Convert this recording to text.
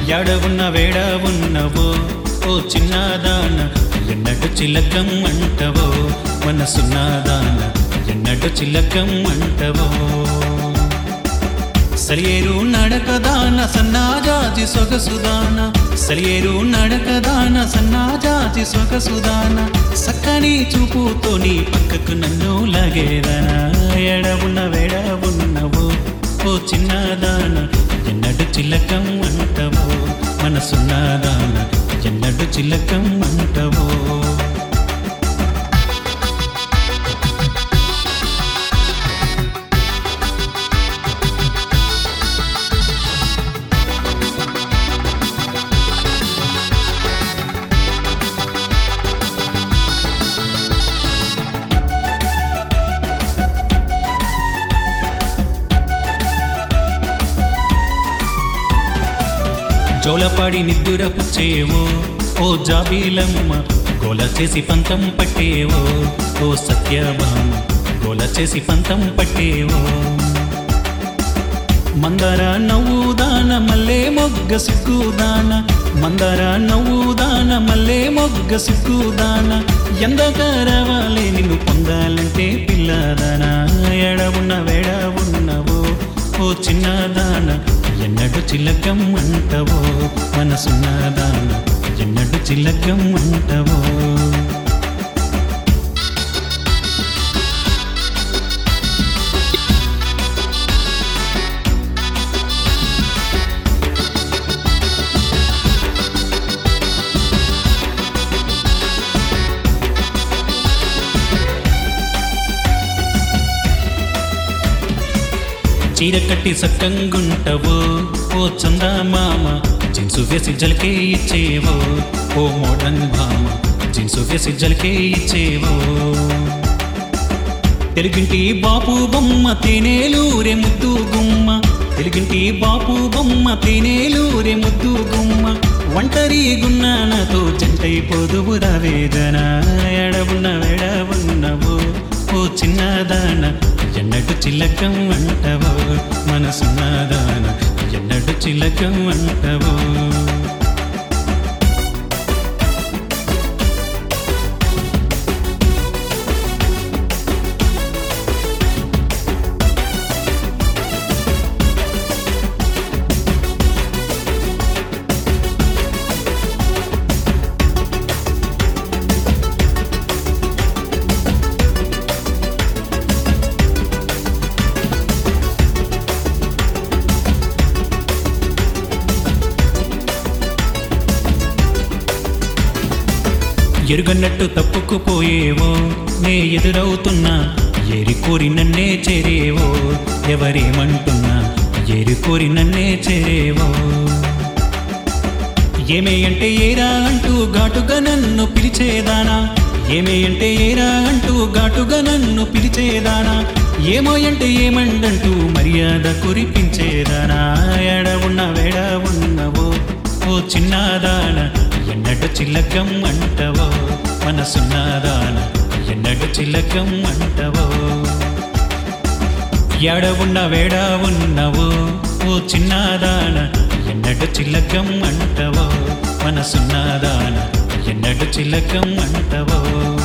ఎడ ఉన్న వేడ ఉన్నవో ఓ చిన్నదాన ఎన్నడు చిలకం అంటవో మనసున్నదాన ఎన్నడు చిలకం అంటవో సలియేరు నడకదాన సన్నాజాజి సొగసుదాన సలియేరు నడకదాన సన్నాజాజి సొగసుదాన సక్కని చూపుతో నీ పక్కకు నన్ను లాగేదనా ఎడ ఉన్న వేడ ఉన్నవో ఓ చిన్నదాన ఎన్నడు చిలకం అంటవో మనసున్నదాన ఎన్నడు చిలకం అంటవో జోలపాడి నిద్దుర పుచ్చేవో ఓ జాబీలమ్మ గోల చేసి పంతం పట్టేవో ఓ సత్యభామ గోల చేసి పంతం పట్టేవో మందర నవ్వుదాన మల్లే మొగ్గ సిగ్గుదాన మందర నవ్వుదాన మల్లే మొగ్గ సిగ్గుదాన ఎందకరవాలే నిన్ను పొందాలంటే పిల్లదాన ఎడ ఉన్న వేడ ఉన్నవో ఓ చిన్నదాన ఎన్నడు చిలకం అంటవో మనసున్నదాన ఎన్నడు చిలకం అంటవో చీర కట్టి సక్కంగుంటవో ఓ చందమామ జిన్సు వేసి జలకే ఇచ్చేవో ఓ మోడర్న్ భామ జిన్సు వేసి జలకే ఇచ్చేవో తెలుగింటి బాపు బొమ్మ తేనేలూరే ముద్దు గుమ్మ తెలుగింటి బాపు బొమ్మ తేనేలూరే ముద్దు గుమ్మ ఒంటరి గున్నానతో జంటైపోదువు రావేదన ఎడవున్న వెడవున్నవో ఓ చిన్నదాన ఎన్నడు చిలకం అంటవో మనసున్నదాన ఎన్నడు చిలకం అంటవో ఎరుగన్నట్టు తప్పుకుపోయేవో నే ఎదురవుతున్నా ఏరి కోరి నన్నే చేరేవో ఎవరేమంటున్నా ఏరి కోరి నన్నే చేరేవో ఏమే అంటే ఏరా అంటూ ఘాటుగా నన్ను పిలిచేదానా ఏమే అంటే ఏరా అంటూ ఘాటుగా నన్ను పిలిచేదానా ఏమో అంటే ఏమండంటూ మర్యాద కురిపించేదానా ఎడ ఉన్న వేడ ఉన్నవో ఓ చిన్నదాన ఎన్నడు చిల్లకం అంటవో మనసున్నదాన ఎన్నడు చిల్లకం అంటవో ఎడ ఉన్న వేడ ఉన్నవో ఓ చిన్నదాన ఎన్నడు చిల్లకం అంటవో మనసున్నదాన ఎన్నడు చిల్లకం అంటవో